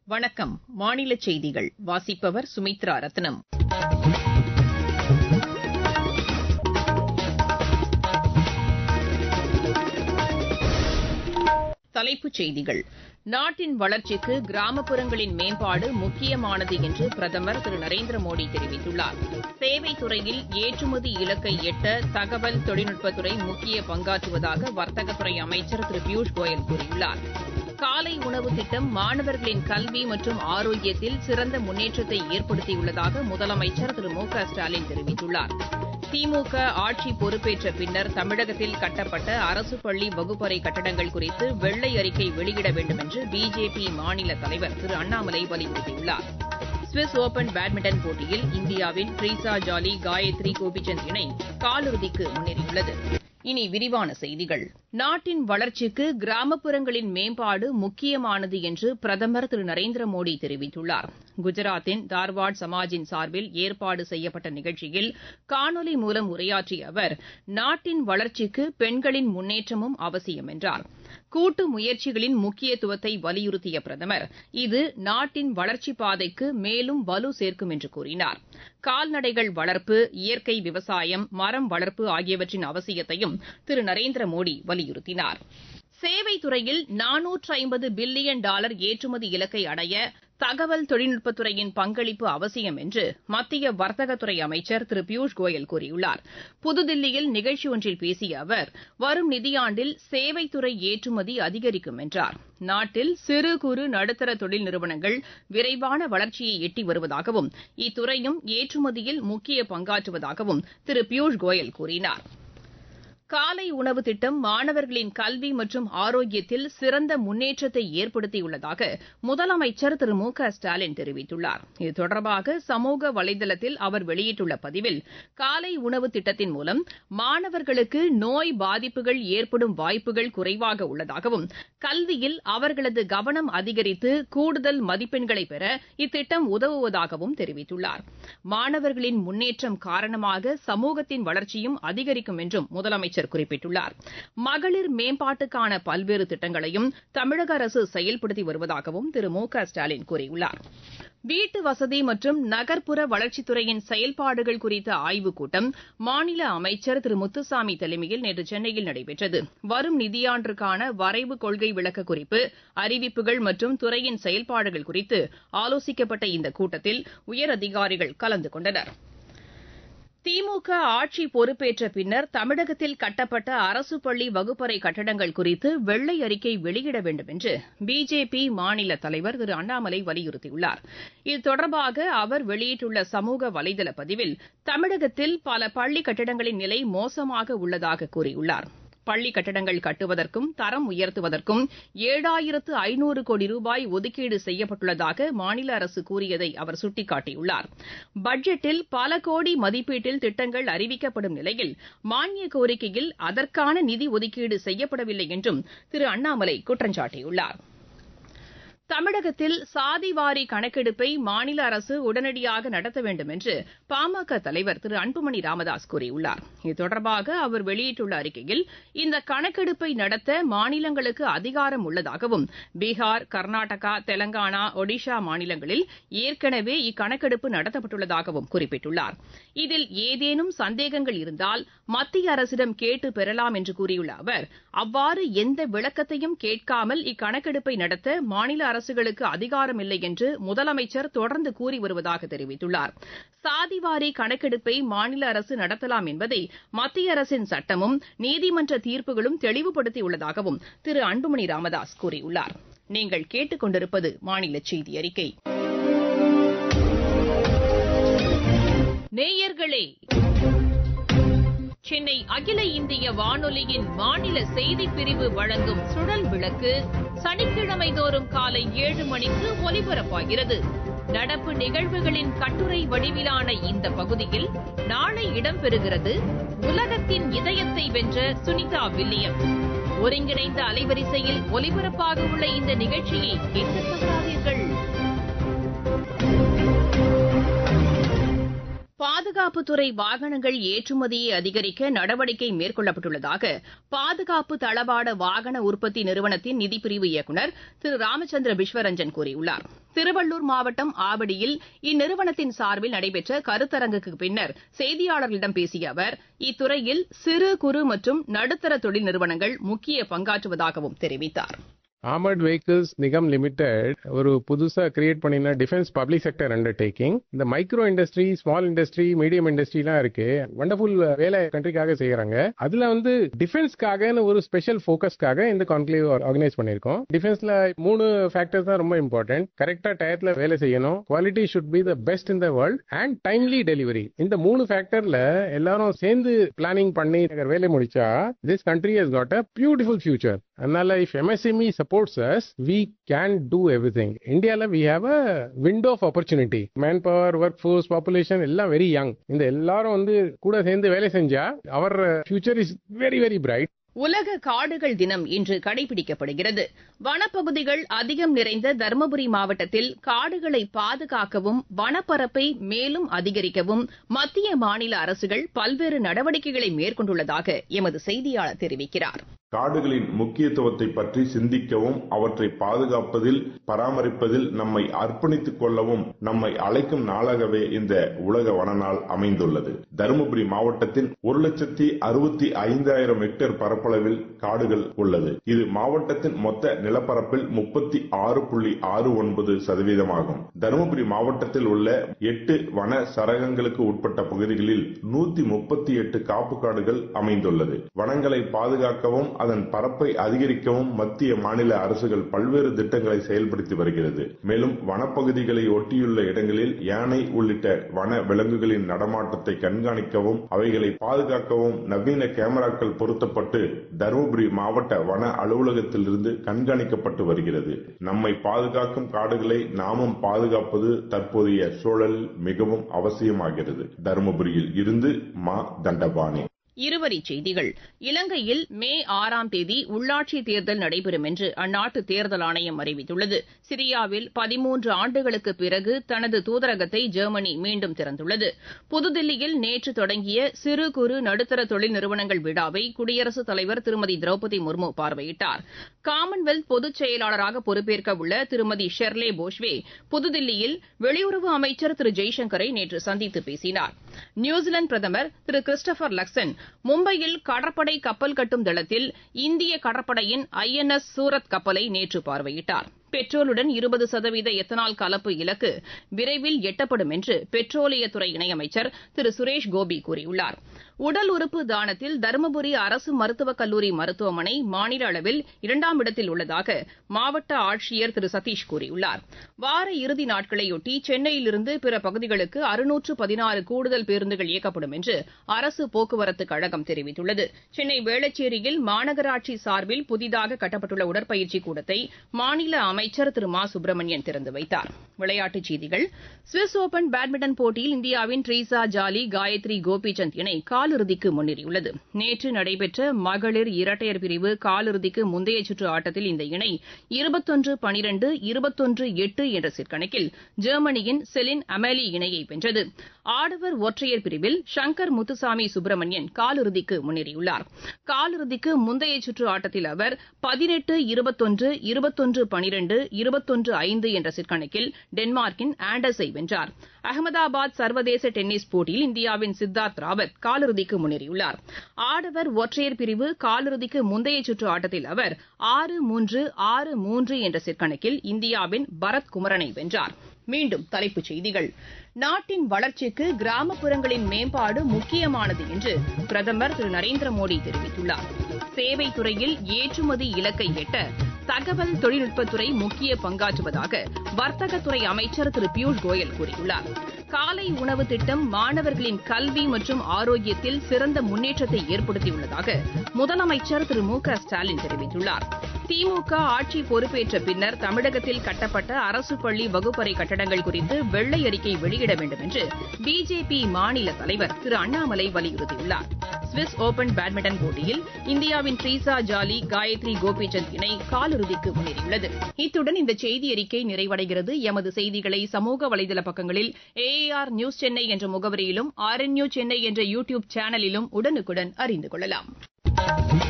வணக்கம் மாநில செய்திகள் வாசிப்பவர் சுமித்ரா ரத்னம் தலைப்புச் செய்திகள் நாட்டின் வளர்ச்சிக்கு கிராமப்புறங்களின் மேம்பாடு முக்கியமானது என்று பிரதமர் திரு நரேந்திர மோடி தெரிவித்துள்ளார் சேவைத் துறையில் ஏற்றுமதி இலக்கை எட்ட தகவல் தொழில்நுட்பத்துறை முக்கிய பங்காற்றுவதாக வர்த்தகத்துறை அமைச்சர் திரு பியூஷ் கோயல் கூறியுள்ளார் காலை உணவு திட்டம் மாணவர்களின் கல்வி மற்றும் ஆரோக்கியத்தில் சிறந்த முன்னேற்றத்தை ஏற்படுத்தியுள்ளதாக முதலமைச்சர் திரு மு க ஸ்டாலின் தெரிவித்துள்ளார் திமுக ஆட்சி பொறுப்பேற்ற பின்னர் தமிழகத்தில் கட்டப்பட்ட அரசு பள்ளி வகுப்பறை கட்டடங்கள் குறித்து வெள்ளை அறிக்கை வெளியிட வேண்டும் என்று பிஜேபி மாநில தலைவர் திரு அண்ணாமலை வலியுறுத்தியுள்ளார் சுவிஸ் ஒபன் பேட்மிண்டன் போட்டியில் இந்தியாவின் ட்ரீசா ஜாலி காயத்ரி கோபிச்சந்த் இணை காலிறுதிக்கு முன்னேறியுள்ளது இனி விரிவான செய்திகள் நாட்டின் வளர்ச்சிக்கு கிராமப்புறங்களின் மேம்பாடு முக்கியமானது என்று பிரதமர் திரு நரேந்திர மோடி தெரிவித்துள்ளார் குஜராத்தின் தார்வாட் சமாஜின் சார்பில் ஏற்பாடு செய்யப்பட்ட நிகழ்ச்சியில் காணொலி மூலம் உரையாற்றிய அவர் நாட்டின் வளர்ச்சிக்கு பெண்களின் முன்னேற்றமும் அவசியம் என்றார் கூட்டு முயற்சிகளின் முக்கியத்துவத்தை வலியுறுத்திய பிரதமர் இது நாட்டின் வளர்ச்சிப் பாதைக்கு மேலும் வலு சேர்க்கும் என்று கூறினார் கால்நடைகள் வளர்ப்பு இயற்கை விவசாயம் மரம் வளர்ப்பு ஆகியவற்றின் அவசியத்தையும் திரு நரேந்திர மோடி வலியுறுத்தினார் சேவைத் துறையில் நானூற்று ஐம்பது பில்லியன் டாலர் ஏற்றுமதி இலக்கை அடைய தகவல் தொழில்நுட்பத்துறையின் பங்களிப்பு அவசியம் என்று மத்திய வர்த்தகத்துறை அமைச்சர் திரு பியூஷ் கோயல் கூறியுள்ளார் புதுதில்லியில் நிகழ்ச்சி ஒன்றில் பேசிய அவர் வரும் நிதியாண்டில் சேவைத்துறை ஏற்றுமதி அதிகரிக்கும் என்றார் நாட்டில் சிறு குறு நடுத்தர தொழில் நிறுவனங்கள் விரைவான வளர்ச்சியை எட்டி வருவதாகவும் இத்துறையும் ஏற்றுமதியில் முக்கிய பங்காற்றுவதாகவும் திரு பியூஷ் கோயல் கூறினார் காலை உணவு திட்டம் மாணவர்களின் கல்வி மற்றும் ஆரோக்கியத்தில் சிறந்த முன்னேற்றத்தை ஏற்படுத்தியுள்ளதாக முதலமைச்சர் திரு மு க ஸ்டாலின் தெரிவித்துள்ளார் இது தொடர்பாக சமூக வலைதளத்தில் அவர் வெளியிட்டுள்ள பதிவில் காலை உணவு திட்டத்தின் மூலம் மாணவர்களுக்கு நோய் பாதிப்புகள் ஏற்படும் வாய்ப்புகள் குறைவாக உள்ளதாகவும் கல்வியில் அவர்களது கவனம் அதிகரித்து கூடுதல் மதிப்பெண்களை பெற இத்திட்டம் உதவுவதாகவும் தெரிவித்துள்ளார் மாணவர்களின் முன்னேற்றம் காரணமாக சமூகத்தின் வளர்ச்சியும் அதிகரிக்கும் என்றும் முதலமைச்சர் அமைச்சர் குறிப்பிட்டுள்ளார் மகளிர் மேம்பாட்டுக்கான பல்வேறு திட்டங்களையும் தமிழக அரசு செயல்படுத்தி வருவதாகவும் திரு மு க ஸ்டாலின் கூறியுள்ளார் வீட்டு வசதி மற்றும் நகர்ப்புற வளர்ச்சித்துறையின் செயல்பாடுகள் குறித்த ஆய்வுக் கூட்டம் மாநில அமைச்சர் திரு முத்துசாமி தலைமையில் நேற்று சென்னையில் நடைபெற்றது வரும் நிதியாண்டிற்கான வரைவு கொள்கை விளக்க குறிப்பு அறிவிப்புகள் மற்றும் துறையின் செயல்பாடுகள் குறித்து ஆலோசிக்கப்பட்ட இந்த கூட்டத்தில் உயரதிகாரிகள் கலந்து கொண்டனர் திமுக ஆட்சி பொறுப்பேற்ற பின்னர் தமிழகத்தில் கட்டப்பட்ட அரசு பள்ளி வகுப்பறை கட்டடங்கள் குறித்து வெள்ளை அறிக்கை வெளியிட வேண்டும் என்று பிஜேபி மாநில தலைவர் திரு அண்ணாமலை வலியுறுத்தியுள்ளார் இது தொடர்பாக அவர் வெளியிட்டுள்ள சமூக வலைதள பதிவில் தமிழகத்தில் பல பள்ளி கட்டடங்களின் நிலை மோசமாக உள்ளதாக கூறியுள்ளார் பள்ளி கட்டடங்கள் கட்டுவதற்கும் தரம் உயர்த்துவதற்கும் ஏழாயிரத்து ஐநூறு கோடி ரூபாய் ஒதுக்கீடு செய்யப்பட்டுள்ளதாக மாநில அரசு கூறியதை அவர் சுட்டிக்காட்டியுள்ளார் பட்ஜெட்டில் பல கோடி மதிப்பீட்டில் திட்டங்கள் அறிவிக்கப்படும் நிலையில் மானிய கோரிக்கையில் அதற்கான நிதி ஒதுக்கீடு செய்யப்படவில்லை என்றும் திரு அண்ணாமலை குற்றம் சாட்டியுள்ளார் தமிழகத்தில் சாதிவாரி கணக்கெடுப்பை மாநில அரசு உடனடியாக நடத்த வேண்டும் என்று பாமக தலைவர் திரு அன்புமணி ராமதாஸ் கூறியுள்ளார் இது தொடர்பாக அவர் வெளியிட்டுள்ள அறிக்கையில் இந்த கணக்கெடுப்பை நடத்த மாநிலங்களுக்கு அதிகாரம் உள்ளதாகவும் பீகார் கர்நாடகா தெலங்கானா ஒடிஷா மாநிலங்களில் ஏற்கனவே இக்கணக்கெடுப்பு நடத்தப்பட்டுள்ளதாகவும் குறிப்பிட்டுள்ளார் இதில் ஏதேனும் சந்தேகங்கள் இருந்தால் மத்திய அரசிடம் கேட்டு பெறலாம் என்று கூறியுள்ள அவர் அவ்வாறு எந்த விளக்கத்தையும் கேட்காமல் இக்கணக்கெடுப்பை நடத்த மாநில அரசுகளுக்கு அதிகாரம் இல்லை என்று முதலமைச்சர் தொடர்ந்து கூறி வருவதாக தெரிவித்துள்ளார் சாதிவாரி கணக்கெடுப்பை மாநில அரசு நடத்தலாம் என்பதை மத்திய அரசின் சட்டமும் நீதிமன்ற தீர்ப்புகளும் தெளிவுபடுத்தியுள்ளதாகவும் திரு அன்புமணி ராமதாஸ் கூறியுள்ளார் நீங்கள் கேட்டுக் கொண்டிருப்பது மாநில செய்தி அறிக்கை நேயர்களே சென்னை அகில இந்திய வானொலியின் மாநில செய்திப் பிரிவு வழங்கும் சுழல் விளக்கு சனிக்கிழமை தோறும் காலை ஏழு மணிக்கு ஒலிபரப்பாகிறது நடப்பு நிகழ்வுகளின் கட்டுரை வடிவிலான இந்த பகுதியில் நாளை இடம்பெறுகிறது உலகத்தின் இதயத்தை வென்ற சுனிதா வில்லியம்ஸ் ஒருங்கிணைந்த அலைவரிசையில் ஒலிபரப்பாக உள்ள இந்த நிகழ்ச்சியை கேட்க தவறாதீர்கள் பாதுகாப்பு பாதுகாப்புத்துறை வாகனங்கள் ஏற்றுமதியை அதிகரிக்க நடவடிக்கை மேற்கொள்ளப்பட்டுள்ளதாக பாதுகாப்பு தளவாட வாகன உற்பத்தி நிறுவனத்தின் நிதிப்பிரிவு இயக்குநர் திரு ராமச்சந்திர விஸ்வரஞ்சன் கூறியுள்ளார் திருவள்ளூர் மாவட்டம் ஆவடியில் இந்நிறுவனத்தின் சார்பில் நடைபெற்ற கருத்தரங்குக்கு பின்னர் செய்தியாளர்களிடம் பேசிய அவர் இத்துறையில் சிறு குறு மற்றும் நடுத்தர தொழில் நிறுவனங்கள் முக்கிய பங்காற்றுவதாகவும் தெரிவித்தார் ஆர்மர்ட் வெஹிக்கிள்ஸ் நிகம் லிமிடெட் ஒரு புதுசா கிரியேட் பண்ணின டிஃபென்ஸ் பப்ளிக் செக்டர் அண்டர்டேக்கிங் இந்த micro industry small industry medium இண்டஸ்ட்ரிலாம் இருக்கு வண்டர்ஃபுல் வேலை கண்ட்ரிக்காக செய்யறாங்க அதுல வந்து டிஃபென்ஸ்க்காக ஒரு ஸ்பெஷல் ஃபோக்கஸ்க்காக இந்த கான்க்ளேவ் ஆர்கனைஸ் பண்ணிருக்கோம் டிஃபென்ஸ்ல மூணு ஃபேக்டர்ஸ் தான் ரொம்ப இம்பார்ட்டன்ட் கரெக்டா டயத்துல வேலை செய்யணும் quality should be the best in the world and timely delivery இந்த மூணு ஃபேக்டர்ல எல்லாரும் சேர்ந்து பிளானிங் பண்ணி வேலை முடிச்சா this country has got a beautiful future அதனால if MSME supports us we can do everything இந்தியாவில் we have a window of opportunity manpower workforce population எல்லாம் வெரி யங் இந்த எல்லாரும் வந்து கூட சேர்ந்து வேலை செஞ்சா our future is very very bright உலக காடுகள் தினம் இன்று கடைபிடிக்கப்படுகிறது வனப்பகுதிகள் அதிகம் நிறைந்த தருமபுரி மாவட்டத்தில் காடுகளை பாதுகாக்கவும் வனப்பரப்பை மேலும் அதிகரிக்கவும் மத்திய மாநில அரசுகள் பல்வேறு நடவடிக்கைகளை மேற்கொண்டுள்ளதாக எமது செய்தியாளர் தெரிவிக்கிறார் காடுகளின் முக்கியத்துவத்தை பற்றி சிந்திக்கவும் அவற்றை பாதுகாப்பதில் பராமரிப்பதில் நம்மை அர்ப்பணித்துக் கொள்ளவும் நம்மை அழைக்கும் நாளாகவே இந்த உலக வன நாள் அமைந்துள்ளது தருமபுரி மாவட்டத்தின் ஒரு லட்சத்தி அறுபத்தி ஐந்தாயிரம் ஹெக்டேர் பரப்பளவில் காடுகள் உள்ளது இது மாவட்டத்தின் மொத்த நிலப்பரப்பில் முப்பத்தி ஆறு புள்ளி ஆறு ஒன்பது சதவீதமாகும் தருமபுரி மாவட்டத்தில் உள்ள எட்டு வன சரகங்களுக்கு உட்பட்ட பகுதிகளில் நூத்தி முப்பத்தி எட்டு காப்பு காடுகள் அமைந்துள்ளது வனங்களை பாதுகாக்கவும் அதன் பரப்பை அதிகரிக்கவும் மத்திய மாநில அரசுகள் பல்வேறு திட்டங்களை செயல்படுத்தி வருகிறது மேலும் வனப்பகுதிகளை ஒட்டியுள்ள இடங்களில் யானை உள்ளிட்ட வன விலங்குகளின் நடமாட்டத்தை கண்காணிக்கவும் அவைகளை பாதுகாக்கவும் நவீன கேமராக்கள் பொருத்தப்பட்டு தருமபுரி மாவட்ட வன அலுவலகத்திலிருந்து கண்காணிக்கப்பட்டு வருகிறது நம்மை பாதுகாக்கும் காடுகளை நாமும் பாதுகாப்பது தற்போதைய சூழல் மிகவும் அவசியமாகிறது தருமபுரியில் இருந்து மா தண்டபாணி இருவரிச் செய்திகள் இலங்கையில் மே ஆறாம் தேதி உள்ளாட்சி தேர்தல் நடைபெறும் என்று அந்நாட்டு தேர்தல் ஆணையம் அறிவித்துள்ளது சிரியாவில் பதிமூன்று ஆண்டுகளுக்கு பிறகு தனது தூதரகத்தை ஜெர்மனி மீண்டும் திறந்துள்ளது புதுதில்லியில் நேற்று தொடங்கிய சிறு குறு நடுத்தர தொழில் நிறுவனங்கள் விழாவை குடியரசுத் தலைவர் திருமதி திரௌபதி முர்மு பார்வையிட்டார் காமன்வெல்த் பொதுச் செயலாளராக பொறுப்பேற்க உள்ள திருமதி ஷெர்லே போஷ்வே புதுதில்லியில் வெளியுறவு அமைச்சர் திரு ஜெய்சங்கரை நேற்று சந்தித்து பேசினார் நியூசிலாந்து பிரதமர் திரு கிறிஸ்டபர் லக்சன் மும்பையில் கடற்படை கப்பல் கட்டும் தளத்தில் இந்திய கடற்படையின் ஐ என் எஸ் சூரத் கப்பலை நேற்று பார்வையிட்டார் பெட்ரோலுடன் இருபது சதவீத எத்தனால் கலப்பு இலக்கு விரைவில் எட்டப்படும் என்று பெட்ரோலியத்துறை இணையமைச்சர் திரு சுரேஷ் கோபி கூறியுள்ளார் உடல் உறுப்பு தானத்தில் தருமபுரி அரசு மருத்துவக் கல்லூரி மருத்துவமனை மாநில அளவில் இரண்டாம் இடத்தில் உள்ளதாக மாவட்ட ஆட்சியர் திரு சதீஷ் கூறியுள்ளார் வார இறுதி நாட்களையொட்டி சென்னையிலிருந்து பிற பகுதிகளுக்கு அறுநூற்று பதினாறு கூடுதல் பேருந்துகள் இயக்கப்படும் என்று அரசு போக்குவரத்து கழகம் தெரிவித்துள்ளது சென்னை வேளச்சேரியில் மாநகராட்சி சார்பில் புதிதாக கட்டப்பட்டுள்ள உடற்பயிற்சி கூடத்தை மாநில அமைச்சர் திரு மா சுப்பிரமணியன் திறந்து வைத்தார் விளையாட்டுச் செய்திகள் சுவிஸ் ஓபன் பேட்மிண்டன் போட்டியில் இந்தியாவின் ட்ரீசா ஜாலி காயத்ரி கோபிசந்த் இணை காலிறுதிக்கு முன்னேறியுள்ளது நேற்று நடைபெற்ற மகளிர் இரட்டையர் பிரிவு காலிறுதிக்கு முந்தைய சுற்று ஆட்டத்தில் இந்த இணை இருபத்தொன்று பனிரெண்டு இருபத்தொன்று எட்டு என்ற செட் கணக்கில் ஜெர்மனியின் செலின் அமேலி இணையை வென்றது ஆடவர் ஒற்றையர் பிரிவில் சங்கர் முத்துசாமி சுப்பிரமணியன் காலிறுதிக்கு முன்னேறியுள்ளார் காலிறுதிக்கு முந்தைய சுற்று ஆட்டத்தில் அவர் பதினெட்டு இருபத்தொன்று இருபத்தொன்று பனிரெண்டு இருபத்தொன்று ஐந்து என்ற செட் கணக்கில் டென்மார்க்கின் ஆண்டர்ஸை வென்றார் அகமதாபாத் சர்வதேச டென்னிஸ் போட்டியில் இந்தியாவின் சித்தார்த் ராவத் காலிறுதிக்கு முன்னேறியுள்ளார் ஆடவர் ஒற்றையர் பிரிவு காலிறுதிக்கு முந்தைய சுற்று ஆட்டத்தில் அவர் ஆறு மூன்று ஆறு மூன்று என்ற செட் கணக்கில் இந்தியாவின் பரத் குமரனை வென்றார் மீண்டும் தலைப்புச் செய்திகள் நாட்டின் வளர்ச்சிக்கு கிராமப்புறங்களின் மேம்பாடு முக்கியமானது என்று பிரதமர் திரு நரேந்திர மோடி தெரிவித்துள்ளார் சேவை துறையில் ஏற்றுமதி இலக்கை எட்ட தகவல் தொழில்நுட்பத்துறை முக்கிய பங்காற்றுவதாக வர்த்தகத்துறை அமைச்சர் திரு பியூஷ் கோயல் கூறியுள்ளார் காலை உணவு திட்டம் மாணவர்களின் கல்வி மற்றும் ஆரோக்கியத்தில் சிறந்த முன்னேற்றத்தை ஏற்படுத்தியுள்ளதாக முதலமைச்சர் திரு மு க ஸ்டாலின் தெரிவித்துள்ளார் திமுக ஆட்சி பொறுப்பேற்ற பின்னர் தமிழகத்தில் கட்டப்பட்ட அரசு பள்ளி வகுப்பறை கட்டடங்கள் குறித்து வெள்ளை அறிக்கை வெளியிட வேண்டும் என்று பிஜேபி மாநில தலைவர் திரு அண்ணாமலை வலியுறுத்தியுள்ளார் சுவிஸ் ஓபன் பேட்மிண்டன் போட்டியில் இந்தியாவின் ட்ரீசா ஜாலி காயத்ரி கோபிசந்த் இணை காலிறுதிக்கு முன்னேறியுள்ளது இத்துடன் இந்த செய்தி அறிக்கை நிறைவடைகிறது எமது செய்திகளை சமூக வலைதள பக்கங்களில் ஏஆர் நியூஸ் சென்னை என்ற முகவரியிலும் ஆர் என் நியூஸ் சென்னை என்ற யூ டியூப் சேனலிலும் உடனுக்குடன் அறிந்து கொள்ளலாம்